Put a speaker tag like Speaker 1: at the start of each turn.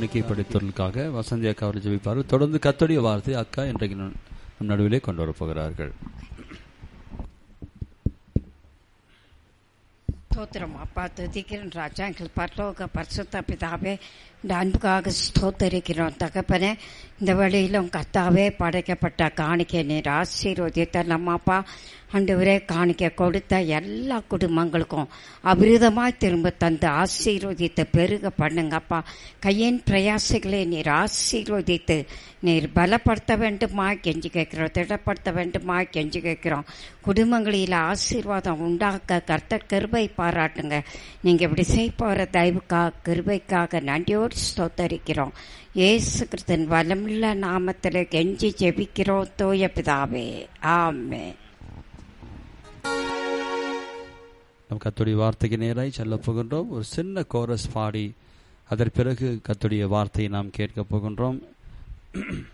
Speaker 1: காணிக்கை படைத்தவர்களுக்காக வசந்தி அக்கா அவர்கள் ஜெபிப்பார் தொடர்ந்து கத்தோடைய வார்த்தை அக்கா இன்றைக்கு நம் நம் நடுவிலே கொண்டு வரப் போகிறார்கள்
Speaker 2: ஸ்தோத்திரம் அப்பா துதிக்கிறோம் ராஜா எங்கள் பரலோக பரிசுத்த பிதாவே இந்த அன்புக்காக ஸ்தோத்தரிக்கிறோம் தகப்பனே இந்த வழியிலும் கத்தாவே படைக்கப்பட்ட காணிக்கை நீர் ஆசீர்வதித்த நம்ம அப்பா ஆண்டவரே காணிக்க கொடுத்த எல்லா குடும்பங்களுக்கும் அபிரிதமாய் திரும்ப தந்து ஆசீர்வதித்து பெருக பண்ணுங்கப்பா கையின் பிரயாசங்களை நீர் ஆசீர்வதித்து நீர் பலப்படுத்த வேண்டுமா கெஞ்சி கேட்கிறோம் திடப்படுத்த வேண்டுமா கெஞ்சி கேட்கிறோம் குடும்பங்களில் ஆசீர்வாதம் உண்டாக்க கர்த்தர் கிருபை பாராட்டுங்க நீங்க இப்படி செய்ய தயவுக்காக கிருபைக்காக நன்றியோடு ஸ்தோத்தரிக்கிறோம் இயேசு கிறிஸ்தன் வளமுள்ள நாமத்தில் கெஞ்சி ஜெபிக்கிறோம் தூய பிதாவே ஆமே
Speaker 1: நம் கத்துடைய வார்த்தைக்கு நேராய் செல்ல போகின்றோம் ஒரு சின்ன கோரஸ் பாடி அதன் பிறகு கத்துடைய வார்த்தையை நாம் கேட்க போகின்றோம்